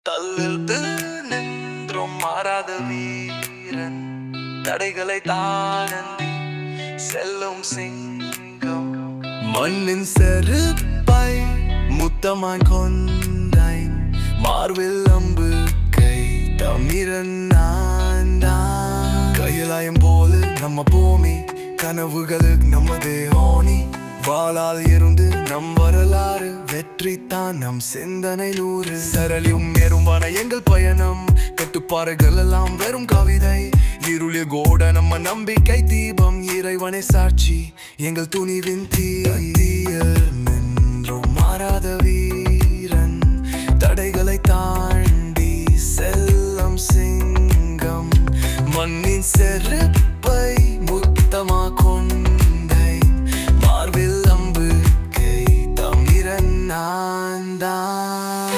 தள்ளில் நின்றும் மாறாத வீரன் தடைகளை தானந்தி செல்லும் சிங்கம் மண்ணின் செருப்பை முத்தமாய் கொண்டாய் மார்பில் அம்பு கை தமிழன் நான் தான் கையிலாயம் போல நம்ம பூமி கனவுகளுக்கு நமது ஓனி வாளால் இருந்து நம் வரலாறு வெற்றி தான் நம் சிந்தனை நூறு சரளியும் நேரும்பான எங்கள் பயணம் கட்டுப்பாறைகள் எல்லாம் வெறும் கவிதை இருளில் கோட நம்ம நம்பிக்கை தீபம் இறைவனை சாட்சி எங்கள் துணிவின் தீயில் நின்றும் மாறாத வீரன் தடைகளை தாண்டி செல்லம் சிங்கம் மண்ணின் செருப்பை முத்தமா கொண்டை மார்பில் அம்பு கை தமிழன் நான் தான்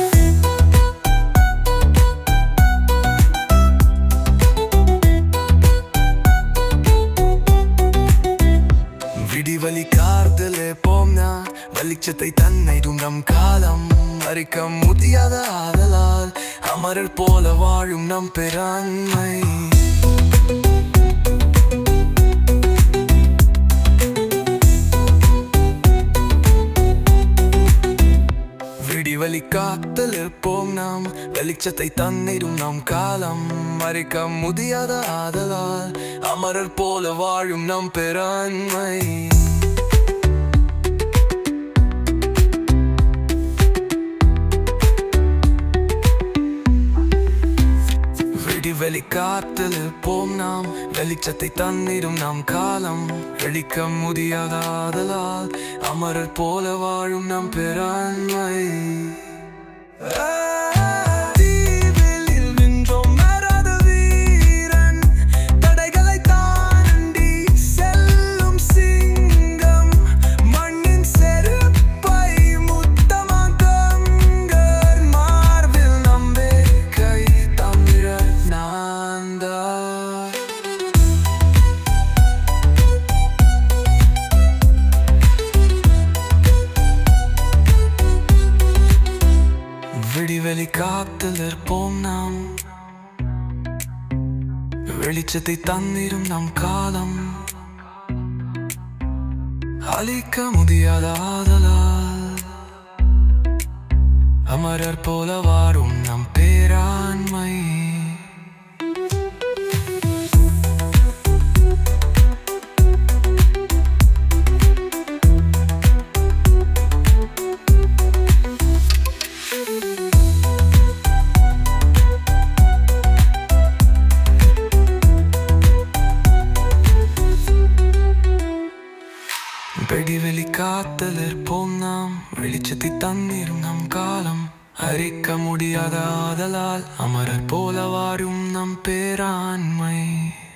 விடிவலி கார்தலே போம்னா வெளிச்சத்தை தன்னைடும் நம் காலம் அறிக்க முடியாத ஆதலால் அமரர் போல வாழும் நம் பெறாண்மை விடிவலி காத்தல் இருப்போம் நாம் வெளிச்சத்தை தன்னிடும் நம் காலம் மறைக்க முடியாத ஆதலால் அமரர் போல வாழும் நம் பெறாண்மை விடிவெளி காத்தல் இருப்போம் நாம் வெளிச்சத்தை தன்னிடும் நம் காலம் வெளிக்க முடியாத ஆதலால் அமரர் போல வாழும் நம் பெறாண்மை தீவில் நின்றோம் மாறாத வீரன் தடைகளை தாண்டி செல்லும் சிங்கம் மண்ணின் செருப்பை முத்தமாக்கங்கள் மார்பில் நம்பிக்கை தமிழர் நான்தான் விடிவெளி காத்தில் இருப்போம் நாம் வெளிச்சத்தை தந்திரும் நம் காலம் அழிக்க முடியாத ஆதலால் அமரர் போல வாரும் நம் பேராண்மை வெடிவெளி காத்தல் இருப்போம் நாம் வெளிச்சத்தை தண்ணீரும் நம் காலம் அரிக்க முடியாத ஆதலால் அமரர் போல வாரும் நம் பேராண்மை